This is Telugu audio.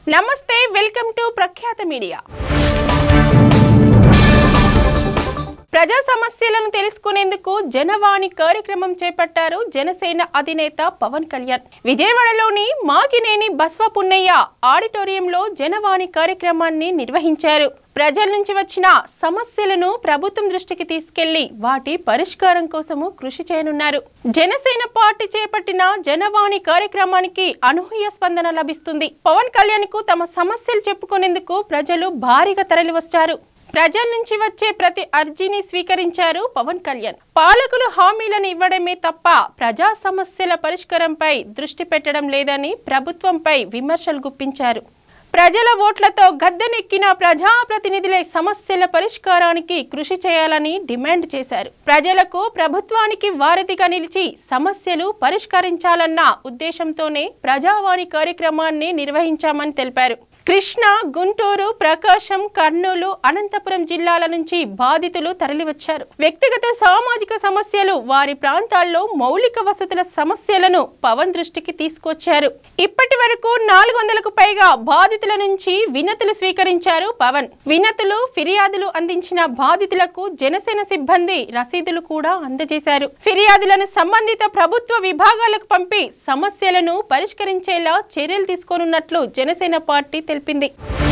నమస్తే వెల్కమ్ టు ప్రఖ్యాత మీడియా ప్రజా సమస్యలను తెలుసుకునేందుకు జనవాణి కార్యక్రమం చేపట్టారు జనసేన అధినేత పవన్ కళ్యాణ్ విజయవాడలోని మాగినేని బస్వ పున్నయ్య ఆడిటోరియంలో జనవాణి కార్యక్రమాన్ని నిర్వహించారు ప్రజల నుంచి వచ్చిన సమస్యలను ప్రభుత్వం దృష్టికి తీసుకెళ్లి వాటి పరిష్కారం కోసము కృషి చేయనున్నారు జనసేన పార్టీ చేపట్టిన జనవాణి కార్యక్రమానికి అనూహ్య స్పందన లభిస్తుంది పవన్ కళ్యాణ్ కు తమ సమస్యలు చెప్పుకునేందుకు ప్రజలు భారీగా తరలివచ్చారు ప్రజల నుంచి వచ్చే ప్రతి అర్జీని స్వీకరించారు పవన్ కళ్యాణ్ పాలకులు హామీలను ఇవ్వడమే తప్ప ప్రజా సమస్యల పరిష్కారంపై దృష్టి పెట్టడం లేదని ప్రభుత్వంపై విమర్శలు గుప్పించారు ప్రజల ఓట్లతో గద్దెనెక్కిన ప్రజాప్రతినిధులే సమస్యల పరిష్కారానికి కృషి చేయాలని డిమాండ్ చేశారు ప్రజలకు ప్రభుత్వానికి వారధిగా నిలిచి సమస్యలు పరిష్కరించాలన్న ఉద్దేశంతోనే ప్రజావాణి కార్యక్రమాన్ని నిర్వహించామని తెలిపారు కృష్ణా గుంటూరు ప్రకాశం కర్నూలు అనంతపురం జిల్లాల నుంచి బాధితులు తరలివచ్చారు వ్యక్తిగత సామాజిక సమస్యలు వారి ప్రాంతాల్లో మౌలిక వసతుల సమస్యలను పవన్ దృష్టికి తీసుకొచ్చారు ఇప్పటి వరకు నాలుగు వందలకు పైగా బాధితుల నుంచి వినతులు స్వీకరించారు పవన్ వినతులు ఫిర్యాదులు అందించిన బాధితులకు జనసేన సిబ్బంది రసీదులు కూడా అందజేశారు ఫిర్యాదులను సంబంధిత ప్రభుత్వ విభాగాలకు పంపి సమస్యలను పరిష్కరించేలా చర్యలు తీసుకోనున్నట్లు జనసేన పార్టీ తెలిపింది